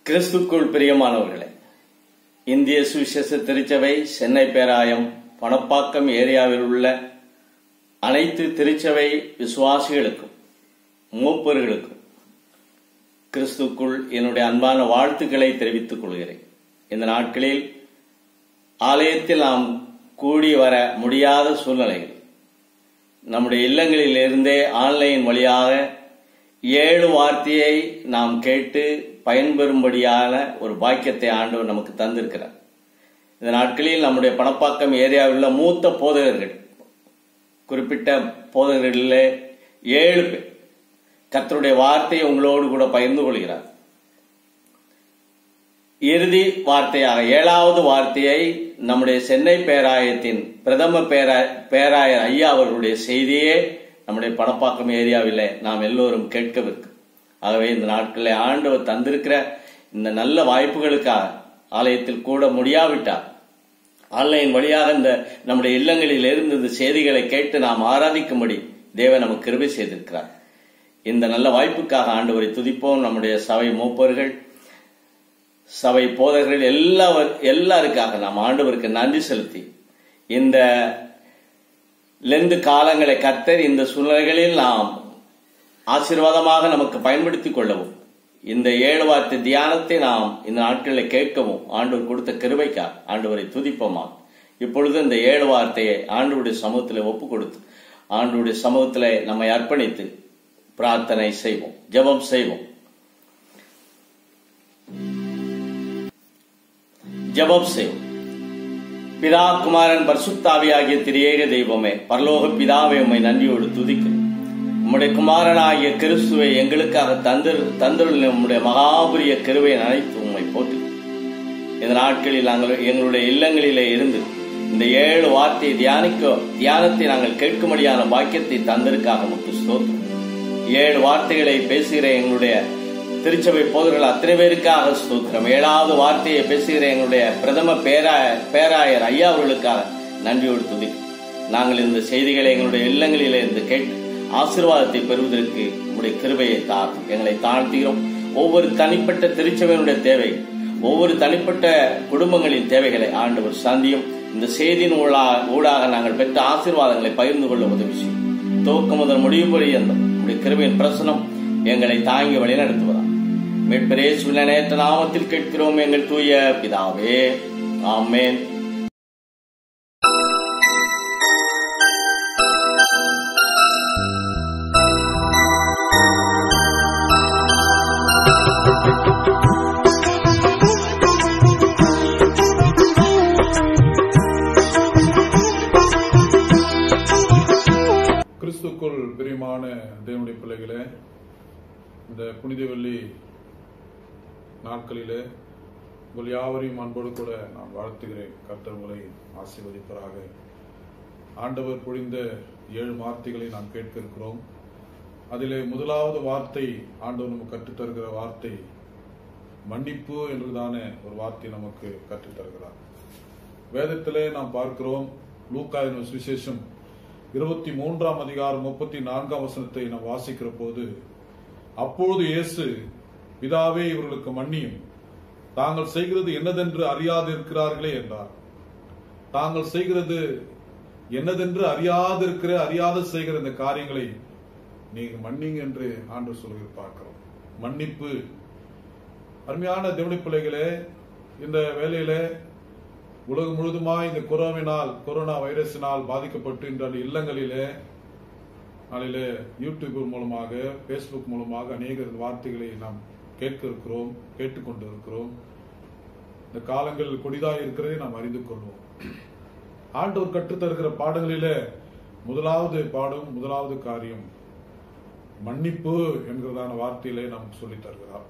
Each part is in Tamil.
கிறிஸ்துக்குள் பிரியமானவர்களே இந்திய சுவிசேஷ திருச்சபை சென்னை பேராயம் பணப்பாக்கம் ஏரியாவில் உள்ள அனைத்து திருச்சபை விசுவாசிகளுக்கும் மூப்பர்களுக்கும் கிறிஸ்துக்குள் என்னுடைய அன்பான வாழ்த்துக்களை தெரிவித்துக் கொள்கிறேன் இந்த நாட்களில் ஆலயத்தில் நாம் கூடி வர முடியாத சூழ்நிலைகள் நம்முடைய இல்லங்களில் இருந்தே ஆன்லைன் வழியாக ஏழு வார்த்தையை நாம் கேட்டு பயன்பெறும்படியான ஒரு பாக்கியத்தை ஆண்டவர் நமக்கு தந்திருக்கிறார் இந்த நாட்களில் நம்முடைய பணப்பாக்கம் ஏரியாவில் உள்ள மூத்த போதகர்கள் குறிப்பிட்ட போதகர்களில் ஏழு பேர் கர்த்தருடைய வார்த்தையை உங்களோடு கூட பகிர்ந்து கொள்கிறார் இறுதி வார்த்தையாக ஏழாவது வார்த்தையை நம்முடைய சென்னை பேராயத்தின் பிரதம பேரா பேராயர் ஐயா அவர்களுடைய செய்தியே நம்முடைய பணப்பாக்கம் ஏரியாவில் நாம் எல்லோரும் கேட்கவிருக்கு ஆகவே இந்த நாட்களில் ஆண்டவர் தந்திருக்கிற இந்த நல்ல வாய்ப்புகளுக்காக ஆலயத்தில் கூட முடியாவிட்டால் ஆன்லைன் வழியாக இந்த நம்முடைய இல்லங்களில் இருந்து இந்த செய்திகளை கேட்டு நாம் ஆராதிக்கும்படி தேவன் நமக்கு கிருபை செய்திருக்கிறார் இந்த நல்ல வாய்ப்புக்காக ஆண்டவரை துதிப்போம் நம்முடைய சபை மூப்பர்கள் சபை போதகர்கள் எல்லாவர் எல்லாருக்காக நாம் ஆண்டவருக்கு நன்றி செலுத்தி இந்த லெந்து காலங்களை கத்தர் இந்த சூழ்நிலைகளில் நாம் ஆசீர்வாதமாக நமக்கு பயன்படுத்திக் கொள்ளவும் இந்த ஏழு வார்த்தை தியானத்தை நாம் இந்த நாட்களில் கேட்கவும் ஆண்டவர் கொடுத்த கிருபைக்கா ஆண்டவரை துதிப்போமா இப்பொழுது இந்த ஏழு வார்த்தையை ஆண்டவருடைய சமூகத்தில் ஒப்பு கொடுத்து ஆண்டவருடைய சமூகத்தில் நம்மை அர்ப்பணித்து பிரார்த்தனை செய்வோம் ஜெபம் செய்வோம் ஜெபம் செய்வோம் பிதா குமாரன் பரிசுத்தாவி ஆகிய திரியேக தெய்வமே பரலோக பிதாவை உம்மை நன்றியோடு துதிக்கிறோம் உம்முடைய குமாரனாகிய கிறிஸ்துவை எங்களுக்காக தந்து தந்துள்ள உம்முடைய மகாபுரிய கிருவை அனைத்து உண்மை போட்டு இந்த நாட்களில் நாங்கள் எங்களுடைய இல்லங்களிலே இருந்து இந்த ஏழு வார்த்தையை தியானிக்க தியானத்தை நாங்கள் கேட்கும்படியான பாக்கியத்தை தந்திருக்காக முக்கு ஸ்தோத்திரம் ஏழு வார்த்தைகளை பேசுகிற எங்களுடைய திருச்சபை போதர்கள் அத்தனை பேருக்காக ஸ்தோத்திரம் ஏழாவது வார்த்தையை பேசுகிற எங்களுடைய பிரதம பேராய பேராயர் ஐயா அவர்களுக்காக நன்றியோடு துதி நாங்கள் இந்த செய்திகளை எங்களுடைய இல்லங்களிலே இருந்து கேட்டு ஆசீர்வாதத்தை பெறுவதற்கு உங்களுடைய கிருபையை தார் எங்களை தாழ்த்துகிறோம் ஒவ்வொரு தனிப்பட்ட திருச்சபையினுடைய தேவை ஒவ்வொரு தனிப்பட்ட குடும்பங்களின் தேவைகளை ஆண்டவர் சந்தியும் இந்த செய்தியின் ஊடாக நாங்கள் பெற்ற ஆசீர்வாதங்களை பகிர்ந்து கொள்ள உதவி செய்யும் துவக்கம் முதல் முடிவு பரியந்தம் உங்களுடைய கிருபையின் பிரசனம் எங்களை தாங்கி வழிநடத்துவதா மீட்பரேசுவின் நேற்ற நாமத்தில் கேட்கிறோம் எங்கள் தூய பிதாவே ஆமேன் கிறிஸ்துக்குள் பிரியமான தேவனுடைய பிள்ளைகளே இந்த புனித வெள்ளி நாட்களிலே உங்கள் யாவரையும் அன்போடு கூட நான் வாழ்த்துகிறேன் கர்த்தர் உங்களை ஆசீர்வதிப்பராக ஆண்டவர் பொழிந்த ஏழு வார்த்தைகளை நாம் கேட்க இருக்கிறோம் அதிலே முதலாவது வார்த்தை ஆண்டவர் நமக்கு கற்றுத்தருகிற வார்த்தை மன்னிப்பு என்றுதான ஒரு வார்த்தை நமக்கு கற்றுத்தருகிறார் வேதத்திலே நாம் பார்க்கிறோம் லூக்காயின் சுவிசேஷம் இருபத்தி மூன்றாம் அதிகாரம் முப்பத்தி நான்காம் வசனத்தை நாம் வாசிக்கிற போது அப்பொழுது இயேசு பிதாவே இவர்களுக்கு மன்னியும் தாங்கள் செய்கிறது என்னதென்று அறியாதிருக்கிறார்களே என்றார் தாங்கள் செய்கிறது என்னதென்று அறியாதிருக்கிற அறியாத செய்கிற இந்த காரியங்களை நீங்க மன்னிங்க என்று ஆண்டு சொல்கிற பார்க்கிறோம் மன்னிப்பு அருமையான தேவனி பிள்ளைகளே இந்த வேலையில உலகம் முழுதுமாய் இந்த கொரோவினால் கொரோனா வைரஸினால் பாதிக்கப்பட்டு இன்றைய இல்லங்களிலே நாளிலே யூடியூப் மூலமாக பேஸ்புக் மூலமாக அநேக வார்த்தைகளை நாம் கேட்க இருக்கிறோம் கேட்டுக்கொண்டு இருக்கிறோம் இந்த காலங்கள் கொடிதாக இருக்கிறதை நாம் அறிந்து கொள்வோம் ஆண்டவர் கற்றுத்தருகிற பாடங்களிலே முதலாவது பாடம் முதலாவது காரியம் மன்னிப்பு என்கிறதான வார்த்தையிலே நாம் சொல்லித் தருகிறார்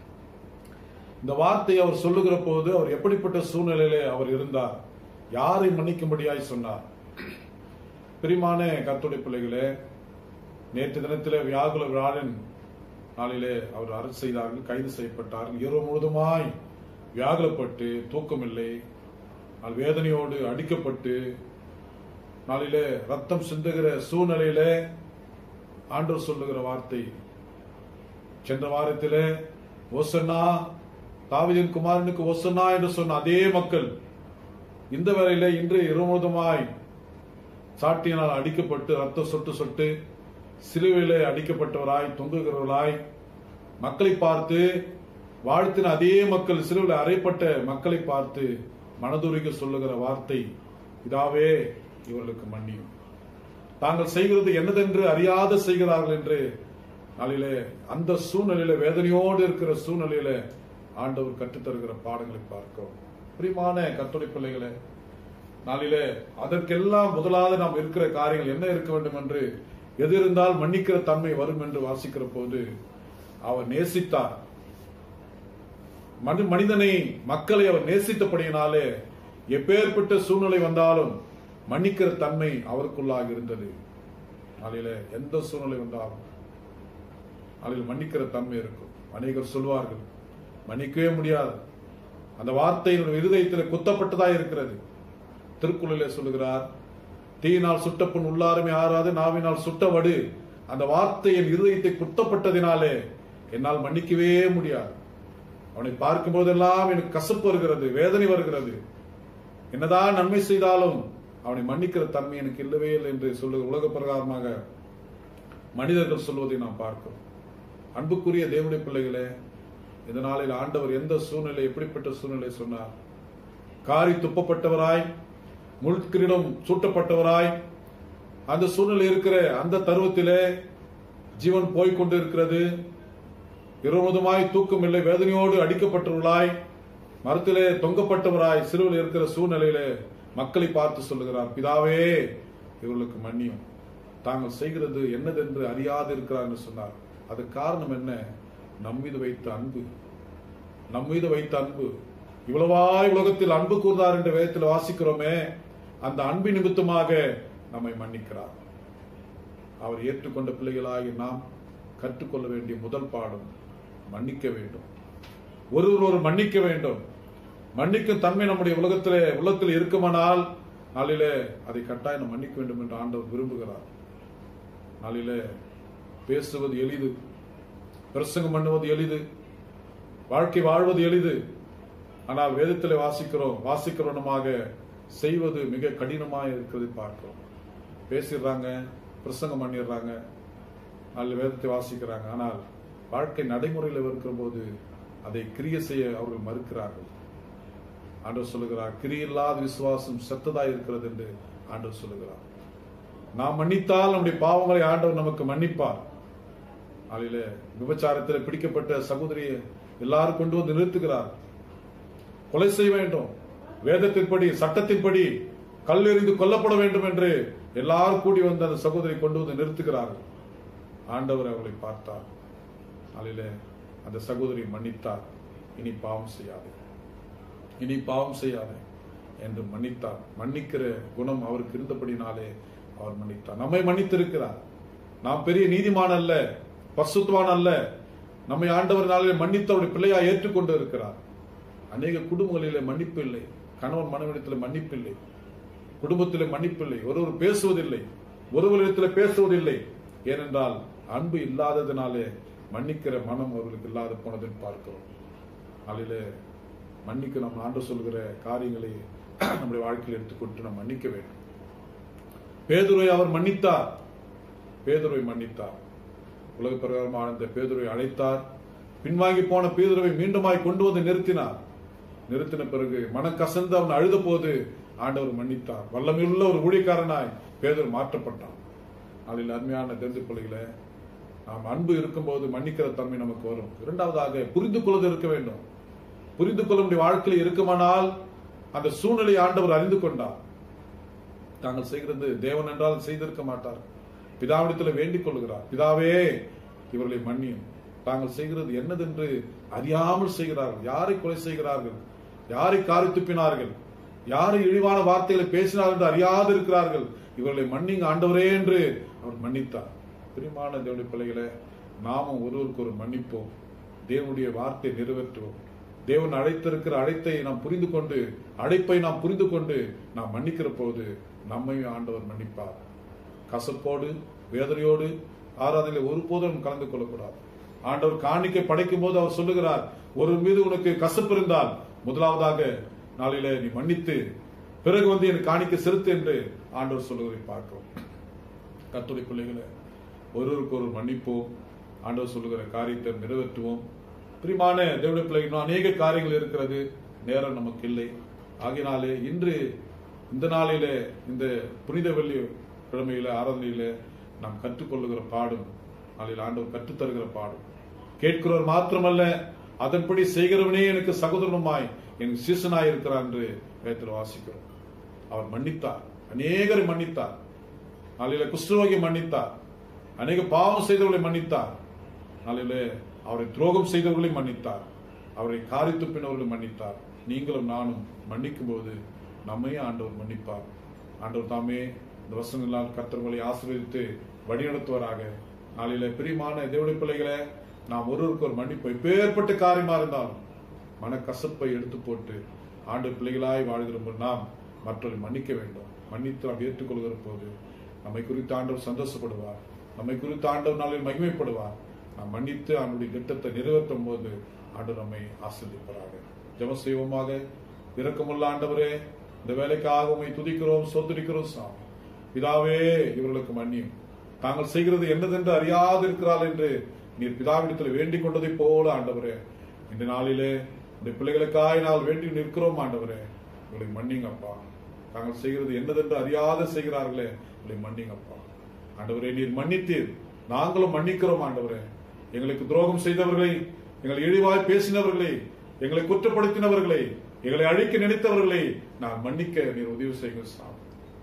இந்த வார்த்தையை அவர் சொல்லுகிற போது அவர் எப்படிப்பட்ட சூழ்நிலையிலே அவர் இருந்தார் யாரை மன்னிக்கும்படியாய் சொன்னார் பிரிமான கத்துடைய பிள்ளைகளே நேற்று தினத்திலே வியாகுல விழாவின் நாளிலே அவர் அரசு செய்தார்கள் கைது செய்யப்பட்டார்கள் இரவு முழுதுமாய் வியாகுலப்பட்டு தூக்கமில்லை வேதனையோடு அடிக்கப்பட்டு நாளிலே ரத்தம் சிந்துகிற சூழ்நிலையிலே ஆண்டவர் சொல்லுகிற வார்த்தை சென்ற வாரத்திலே ஓசன்னா தாவீதின் குமாரனுக்கு ஒசன்னா என்று சொன்ன அதே மக்கள் இந்த வேளையில இன்று இருமுதமாய் சாட்டியினால் அடிக்கப்பட்டு ரத்த சொட்டு சொட்டு சிலுவையிலே அடிக்கப்பட்டவராய் தொங்குகிறவர்களாய் மக்களை பார்த்து வாழ்த்தின அதே மக்கள் சிலுவையில் அறைப்பட்ட மக்களை பார்த்து மனதுருக சொல்லுகிற வார்த்தை இதாவே இவர்களுக்கு மன்னியும் தாங்கள் செய்கிறது என்னதென்று அறியாத செய்கிறார்கள் என்று நாளிலே அந்த சூழ்நிலையில வேதனையோடு இருக்கிற சூழ்நிலையில ஆண்டவர் கற்றுத்தருகிற பாடங்களை பார்க்கிறோம் பிரியமான கத்தோலி பிள்ளைகளே நாளிலே அதற்கெல்லாம் முதலாவது நாம் இருக்கிற காரியங்கள் என்ன இருக்க வேண்டும் என்று எது இருந்தால் மன்னிக்கிற தன்மை வரும் என்று வாசிக்கிற போது அவர் நேசித்தார் மனி- மனிதனை மக்களை அவர் நேசித்தபடியினாலே எப்பேற்பட்ட சூழ்நிலை வந்தாலும் மன்னிக்கிற தன்மை அவருக்குள்ளாக இருந்தது நாளில எந்த சூழ்நிலை வந்தாலும் அதில் மன்னிக்கிற தன்மை இருக்கும் அநேகர் சொல்வார்கள் மன்னிக்கவே முடியாது அந்த வார்த்தை என்னுடைய இருதயத்தில் குத்தப்பட்டதா இருக்கிறது திருக்குறளிலே சொல்லுகிறார் தீயினால் சுட்டப்புண் உள்ளாருமே ஆறாது நாவினால் சுட்டவடு அந்த வார்த்தை என் இருதயத்தை குத்தப்பட்டதினாலே என்னால் மன்னிக்கவே முடியாது அவனை பார்க்கும் போதெல்லாம் எனக்கு கசப்பு வருகிறது வேதனை வருகிறது என்னதான் நன்மை செய்தாலும் அவனை மன்னிக்கிற தன்மை எனக்கு இல்லவே இல்லை என்று சொல்லுகிற உலக பிரகாரமாக மனிதர்கள் சொல்வதை நாம் பார்க்கிறோம் அன்புக்குரிய தேவனுடைய பிள்ளைகளே இந்த நாளில் ஆண்டவர் எந்த சூழ்நிலை எப்படிப்பட்ட சூழ்நிலை சொன்னார் காரி துப்பப்பட்டவராய் முள்கிரிடம் சூட்டப்பட்டவராய் அந்த சூழ்நிலை இருக்கிற அந்த தருவத்திலே ஜீவன் போய்க் கொண்டு இருக்கிறது இருமுதமாய் தூக்கம் இல்லை வேதனையோடு அடிக்கப்பட்டவர்களாய் மரத்திலே தொங்கப்பட்டவராய் சிறுவில் இருக்கிற சூழ்நிலையிலே மக்களை பார்த்து சொல்லுகிறார் பிதாவே இவர்களுக்கு மன்னியும் தாங்கள் செய்கிறது என்னதென்று அறியாது இருக்கிறார் என்று சொன்னார் அது காரணம் என்ன நம் மீது வைத்த அன்பு நம் மீது வைத்த அன்பு இவ்வளவாய் உலகத்தில் அன்பு கூர்ந்தார் என்ற வேதத்தில் வாசிக்கிறோமே அந்த அன்பு நிமித்தமாக நம்மை மன்னிக்கிறார் அவர் ஏற்றுக்கொண்ட பிள்ளைகளாகி நாம் கற்றுக்கொள்ள வேண்டிய முதல் பாடம் மன்னிக்க வேண்டும் ஒருவர் ஒரு மன்னிக்க வேண்டும் மன்னிக்கும் தன்மை நம்முடைய உலகத்திலே உள்ளத்தில் இருக்குமானால் நாளிலே அதை கட்டாயம் நாம் மன்னிக்க வேண்டும் என்று ஆண்டவர் விரும்புகிறார் நாளிலே பேசுவது எளிது பிரசங்கம் பண்ணுவது எளிது வாழ்க்கை வாழ்வது எளிது ஆனால் வேதத்திலே வாசிக்கிறோம் வாசிக்கிறவனமாக செய்வது மிக கடினமாக இருக்கிறதை பார்க்கிறோம் பேசிடுறாங்க பிரசங்கம் பண்ணிடுறாங்க நல்ல வேதத்தை வாசிக்கிறாங்க ஆனால் வாழ்க்கை நடைமுறையில் இருக்கிற போது அதை கிரிய செய்ய அவர்கள் மறுக்கிறார்கள் ஆண்டவர் சொல்லுகிறார் கிரியில்லாத விசுவாசம் செத்ததா இருக்கிறது என்று ஆண்டவர் சொல்லுகிறார் நாம் மன்னித்தால் நம்முடைய பாவங்களை ஆண்டவர் நமக்கு மன்னிப்பார் அதில விபச்சாரத்தில் பிடிக்கப்பட்ட சகோதரியை எல்லாரும் கொண்டு வந்து நிறுத்துகிறார் கொலை செய்ய வேண்டும் வேதத்தின்படி சட்டத்தின்படி கல் எறிந்து கொல்லப்பட வேண்டும் என்று எல்லாரும் கூடி வந்து அந்த சகோதரி கொண்டு வந்து நிறுத்துகிறார்கள் ஆண்டவர் அவர்களை பார்த்தார் அதிலே அந்த சகோதரி மன்னித்தார் இனி பாவம் செய்யாதே இனி பாவம் செய்யாதே என்று மன்னித்தார் மன்னிக்கிற குணம் அவருக்கு இருந்தபடினாலே அவர் மன்னித்தார் நம்மை மன்னித்திருக்கிறார் நாம் பெரிய நீதிமான் அல்ல பசுத்துவான் அல்ல நம்மை ஆண்டவர் நாளிலே மன்னித்தவருடைய பிள்ளையா ஏற்றுக்கொண்டு இருக்கிறார் அநேக குடும்பங்களிலே மன்னிப்பு இல்லை கணவன் மனைவிடத்தில் மன்னிப்பு இல்லை குடும்பத்திலே மன்னிப்பு இல்லை ஒருவர் பேசுவதில்லை ஒருவரிடத்தில் பேசுவதில்லை ஏனென்றால் அன்பு இல்லாததினாலே மன்னிக்கிற மனம் அவர்களுக்கு இல்லாத போனதை பார்க்கிறோம் அதிலே மன்னிக்க நம்ம ஆண்டு சொல்கிற காரியங்களை நம்முடைய வாழ்க்கையில் எடுத்துக்கொண்டு நாம் மன்னிக்க வேண்டும் பேதுரை அவர் மன்னித்தார் பேதுரை மன்னித்தார் உலக பிரகாரமான இந்த பேதுரை அழைத்தார் பின்வாங்கி போன பேதுருவை மீண்டுமாய் கொண்டு வந்து நிறுத்தினார் நிறுத்தின பிறகு மனக்கசந்து அவன் அழுத போது ஆண்டவர் மன்னித்தார் வல்லமையுள்ள ஒரு ஊழியக்காரனாய் பேதர் மாற்றப்பட்டான் அதில் அருமையான தெரிந்து பிள்ளைகளை நாம் அன்பு இருக்கும்போது மன்னிக்கிற தன்மை நமக்கு வரும் இரண்டாவதாக புரிந்து கொள்வது இருக்க வேண்டும் புரிந்து கொள்ள முடிய வாழ்க்கையில் இருக்குமானால் அந்த சூழ்நிலை ஆண்டவர் அறிந்து கொண்டார் தாங்கள் செய்கிறது தேவன் என்றால் செய்திருக்க மாட்டார் பிதாவிடத்தில் வேண்டிக் கொள்கிறார் பிதாவே இவர்களை மன்னியும் தாங்கள் செய்கிறது என்னதென்று அறியாமல் செய்கிறார்கள் யாரை கொலை செய்கிறார்கள் யாரை காரி துப்பினார்கள் யாரை இழிவான வார்த்தைகளை பேசினார்கள் என்று அறியாது இருக்கிறார்கள் இவர்களை மன்னிங்க ஆண்டவரே என்று அவர் மன்னித்தார் பிரியமான தேவனுடைய பிள்ளைகளை நாமும் ஒருவருக்கு ஒரு மன்னிப்போம் தேவனுடைய வார்த்தையை நிறைவேற்றுவோம் தேவன் அழைத்திருக்கிற அழைத்தை நாம் புரிந்து கொண்டு அழைப்பை நாம் புரிந்து கொண்டு நாம் மன்னிக்கிற போது நம்மையும் ஆண்டவர் மன்னிப்பார் கசப்போடு வேதனையோடு ஆராதனையில் ஒருபோதும் கலந்து கொள்ளக்கூடாது ஆண்டவர் காணிக்கை படைக்கும் போது அவர் சொல்லுகிறார் ஒரு மீது உனக்கு கசப்பு இருந்தால் முதலாவதாக நாளில நீ மன்னித்து பிறகு வந்து எனக்கு காணிக்கை செலுத்து என்று ஆண்டவர் சொல்லுவதை பார்க்கிறோம் கத்துடைய பிள்ளைகளை ஒருவருக்கு ஒரு மன்னிப்போம் ஆண்டவர் சொல்லுகிற காரியத்தை நிறைவேற்றுவோம் பிரிமான தேவடைய பிள்ளைகள் அநேக காரியங்கள் இருக்கிறது நேரம் நமக்கு இல்லை ஆகினாலே இன்று இந்த நாளிலே இந்த புனித வெள்ளி கிழமையில ஆராதனையில நாம் கற்றுக்கொள்ளுகிற பாடும் நாளில் ஆண்டவர் கற்றுத்தருகிற பாடும் கேட்கிறவர் மாத்திரமல்ல அதன்படி செய்கிறவனே எனக்கு சகோதரனுமாய் எனக்கு சீசனாய் இருக்கிறார் என்று வேத்தில் வாசிக்கிறோம் அவர் மன்னித்தார் அநேகரை மன்னித்தார் நாளில குஷ்டரோகி மன்னித்தார் அநேக பாவம் செய்தவர்களை மன்னித்தார் நாளில அவரை துரோகம் செய்தவர்களை மன்னித்தார் அவரை காரி துப்பினவர்களை மன்னித்தார் நீங்களும் நானும் மன்னிக்கும் போது நம்மையும் ஆண்டவர் மன்னிப்பார் ஆண்டவர் தாமே இந்த வசனங்களால் கர்த்தர்களை ஆசீர்வதித்து வழிநடத்துவாராக நாளில பிரியமான தேவடைய பிள்ளைகளை நாம் ஒருவருக்கு ஒரு மன்னிப்பு எப்பேற்பட்ட காரியமா இருந்தாலும் மனக்கசப்பை எடுத்து போட்டு ஆண்டு பிள்ளைகளாய் வாழ்கிற நாம் மற்றவரை மன்னிக்க வேண்டும் மன்னித்து நாம் ஏற்றுக்கொள்கிற போது நம்மை குறித்து ஆண்டவர் சந்தோஷப்படுவார் நம்மை குறித்து ஆண்டவர் நாளில் மகிமைப்படுவார் நாம் மன்னித்து அவனுடைய திட்டத்தை நிறைவேற்றும் போது ஆண்டவர் நம்மை ஆசிரியப்பாராக ஜெபம் செய்வோமாக இரக்கமுள்ள ஆண்டவரே இந்த வேலைக்காக உம்மை துதிக்கிறோம் சோதரிக்கிறோம் சாமி பிதாவே இவர்களுக்கு மன்னியும் தாங்கள் செய்கிறது என்னதென்று அறியாது இருக்கிறாள் என்று நீர் பிதாவிடத்தில் வேண்டிக் கொண்டதை போல ஆண்டவரே இந்த நாளிலே உடைய பிள்ளைகளுக்காய் நாள் வேண்டி நிற்கிறோம் ஆண்டவரே இவளை மன்னிங்கப்பா தாங்கள் செய்கிறது என்னதென்று அறியாத செய்கிறார்களே இவளை மன்னிங்கப்பா ஆண்டவரே நீர் மன்னித்தீர் நாங்களும் மன்னிக்கிறோம் ஆண்டவரே எங்களுக்கு துரோகம் செய்தவர்களை எங்களை இழிவாய் பேசினவர்களை எங்களை குற்றப்படுத்தினவர்களை எங்களை அழிக்க நினைத்தவர்களை நான் மன்னிக்க நீர் உதவி செய்யுங்க சாமி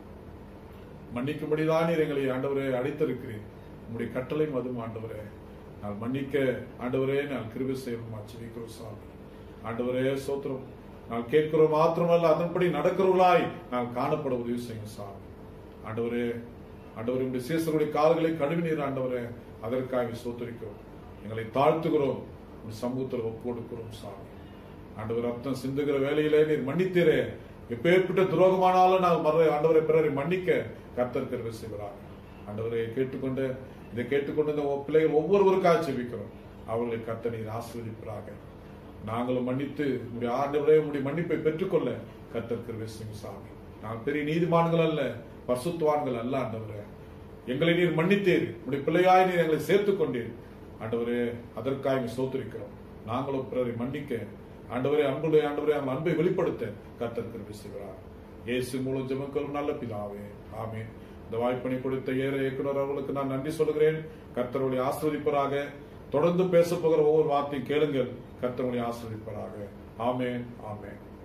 மன்னிக்கும்படிதான் நீர் எங்களை ஆண்டவரே அழைத்திருக்கிறேன் உங்களுடைய கட்டளை மதும் ஆண்டவரே நான் மன்னிக்க ஆண்டவரே நான் கிருபை செய்யணும் ஆச்சரிக்கிறோம் சாமி ஆண்டவரே சோத்திரம் நான் கேட்கிறோம் மாத்திரமல்ல அதன்படி நடக்கிறவர்களாய் நான் காணப்பட உதவி செய்யுங்க சாமி ஆண்டவரே ஆண்டவரே உடைய சீசருடைய கால்களை கழுவி நீர் ஆண்டவரே அதற்காக சோத்தரிக்கிறோம் எங்களை தாழ்த்துகிறோம் உன் சமூகத்தில் ஒப்பு கொடுக்கிறோம் சாமி ஆண்டவர் ரத்தம் சிந்துகிற வேலையிலே நீர் மன்னித்தீரே எப்பேற்பட்ட துரோகமானாலும் நான் மற ஆண்டவரை பிறரை மன்னிக்க கர்த்தர் கருவை செய்கிறார் ஆண்டவரை கேட்டுக்கொண்டு இதை கேட்டுக்கொண்டு இந்த பிள்ளைகள் ஒவ்வொருவருக்காக செபிக்கிறோம் அவர்களை கர்த்தர் நீர் ஆசீர்வதிப்பாராக நாங்களும் மன்னித்து உடைய ஆண்டவரே உடைய மன்னிப்பை பெற்றுக்கொள்ள கர்த்தர் கருவை செய்யும் சாமி நாங்கள் பெரிய நீதிமான்கள் அல்ல பரிசுத்தவான்கள் அல்ல ஆண்டவரே எங்களை நீர் மன்னித்தீர் உடைய பிள்ளையாய் நீர் எங்களை சேர்த்துக் கொண்டீர் ஆண்டவரே அதற்காக சோத்திருக்கிறோம் நாங்களும் பிறரை மன்னிக்க ஆண்டவரே அன்புடைய ஆண்டவரே அந்த அன்பை வெளிப்படுத்த கர்த்தர் கிருபை செய்கிறார் இயேசு மூலம் ஜெபங்களும் நல்ல பிதாவே ஆமே இந்த வாய்ப்பணி கொடுத்த ஏற இயக்குனர் அவர்களுக்கு நான் நன்றி சொல்கிறேன் கர்த்தருடைய ஆசிர்வதிப்பராக தொடர்ந்து பேச போகிற ஒவ்வொரு வார்த்தையும் கேளுங்கள் கர்த்தருடைய ஆசிர்வதிப்பராக ஆமேன் ஆமேன்